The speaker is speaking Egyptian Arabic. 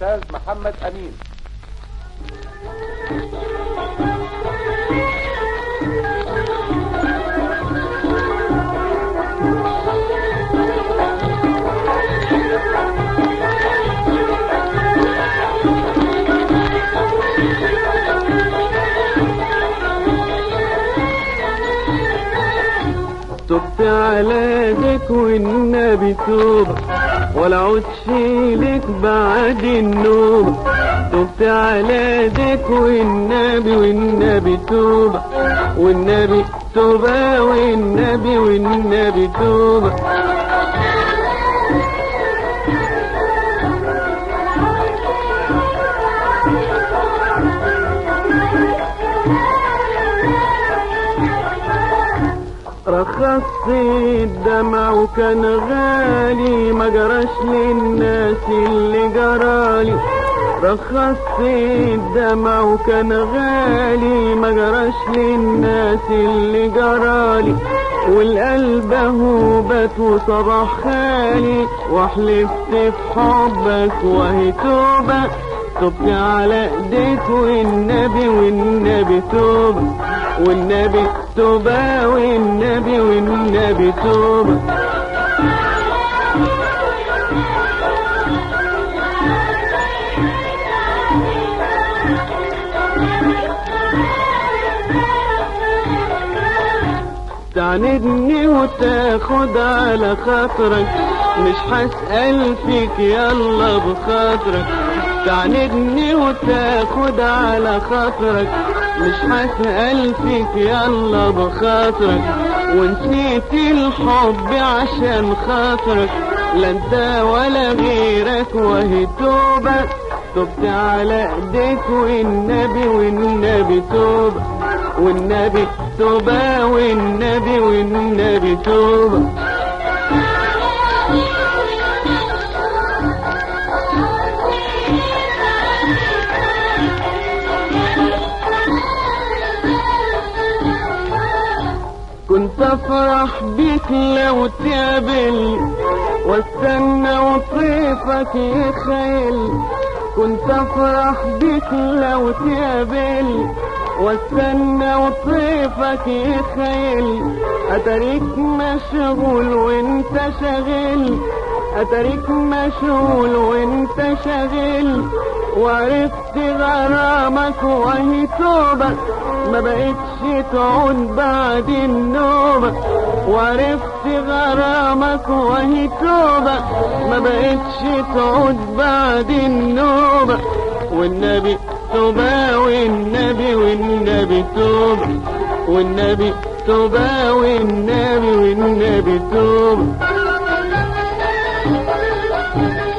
الأستاذ محمد أمين تبت على ايدك والنبي توبة ولا عودش لك بعد النوبة تبت على ايدك والنبي والنبي توبة والنبي توبة والنبي والنبي توبة رخصت الدمع وكان غالي ما جراش للناس اللي جرالي رخصت الدمع وكان غالي ما جراش للناس اللي جرالي والقلب هوبت وصباح خالي وحلفت في حبك وهي توبة تبت على ايديك والنبي والنبي توبة والنبي توبة والنبي والنبي توبة تعندني وتاخد على خاطرك مش هسأل فيك يلا بخاطرك تعندني وتاخد على خاطرك مش هسأل فيك يلا بخاطرك ونسيت الحب عشان خاطرك لا انت ولا غيرك وهي توبة تبت على ايديك والنبي والنبي توبة والنبي توبة والنبي والنبي توبة كنت افرح بيك لو تقابل واستنى وطيفك يخيل كنت افرح بيك لو تقابل واستنى وطيفك يخيل اتاريك مشغول وانت شاغل اتاريك مشغول وانت شاغل وعرفت غرامك وهي توبة ما بقتش تعود بعد النوبة وعرفت غرامك وهي توبة ما بقتش تعود بعد النوبة والنبي توبة والنبي والنبي توبة والنبي توبة والنبي والنبي توبة